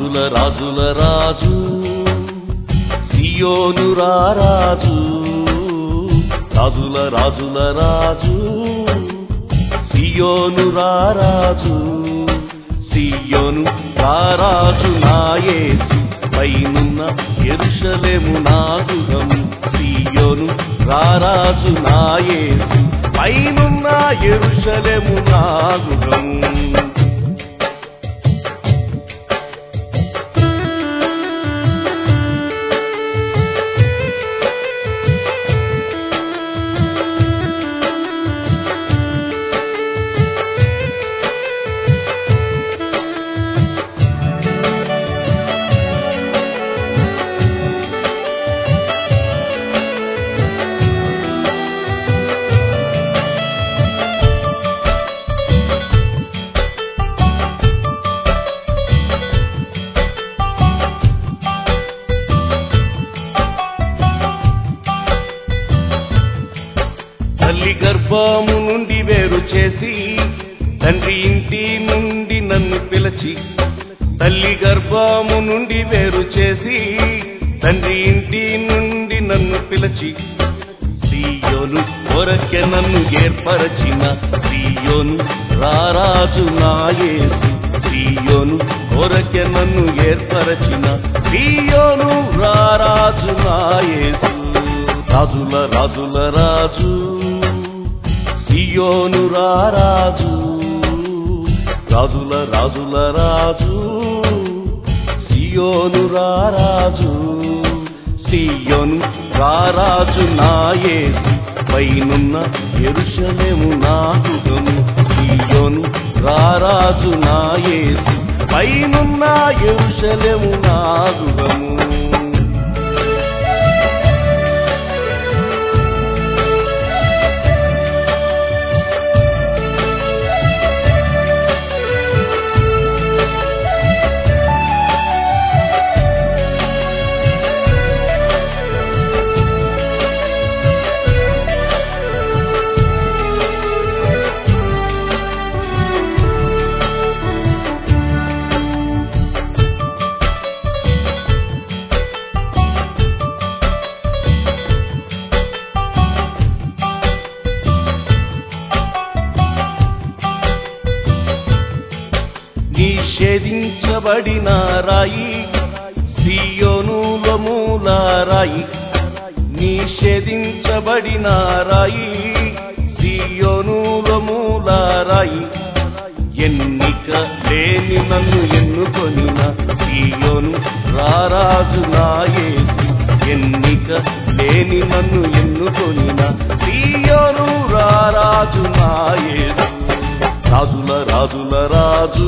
రాజుల రాజుల రాజు సియోను రారాజు రాజుల రాజుల రాజు సియోను రారాజు సియోను రారాజు నాయేసు పైనున్న ఎరుషలేము నాగుగము సియోను రారాజు నాయేసు పైనున్న ఎరుషలేము నాగుగము తల్లి గర్భము నుండి వేరు చేసి తండ్రి ఇంటి నుండి నన్ను పిలిచి తల్లి గర్భము నుండి వేరు చేసి తండ్రి ఇంటి నుండి నన్ను పిలిచి సీయోను కొరకె నన్ను ఏర్పరచిన సీయోను రారాజు నాయేసు సీయోను కొరకె నన్ను ఏర్పరచిన సీయోను రారాజు నాయేసు రాజుల రాజుల రాజు సియోను రారాజు రాజుల రాజుల రాజు సియోను రారాజు సియోను రారాజు నాయేసు పైనున్న ఎరుషలేము నాగుగము సియోను రారాజు నాయేసు పైనున్న ఎరుషలేము నాగుగము నిషేధించబడిన రాయి సియోనుల మూల రాయి నిషేధించబడిన రాయి సియోనుల మూల రాయి ఎన్నిక లేని నన్ను ఎన్నుకొనిన సియోను రారాజు నాయేసి ఎన్నిక లేని నన్ను ఎన్నుకొనిన సియోను రారాజు నాయేసు రాజుల రాజుల రాజు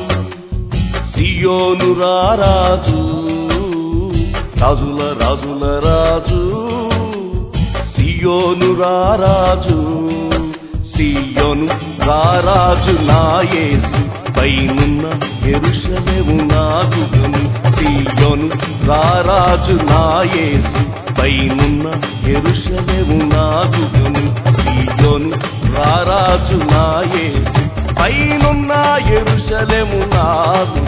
సియోను రారాజు రాజుల రాజుల రాజు సియోను రారాజు సియోను రారాజు నాయేసు పైనున్న ఎరుషలేము నాగుగము సియోను రారాజు నాయేసు పైనున్న ఎరుషలేము నాగుగము సియోను రారాజు నాయేసు పైనున్న ఎరుషలేము నాగు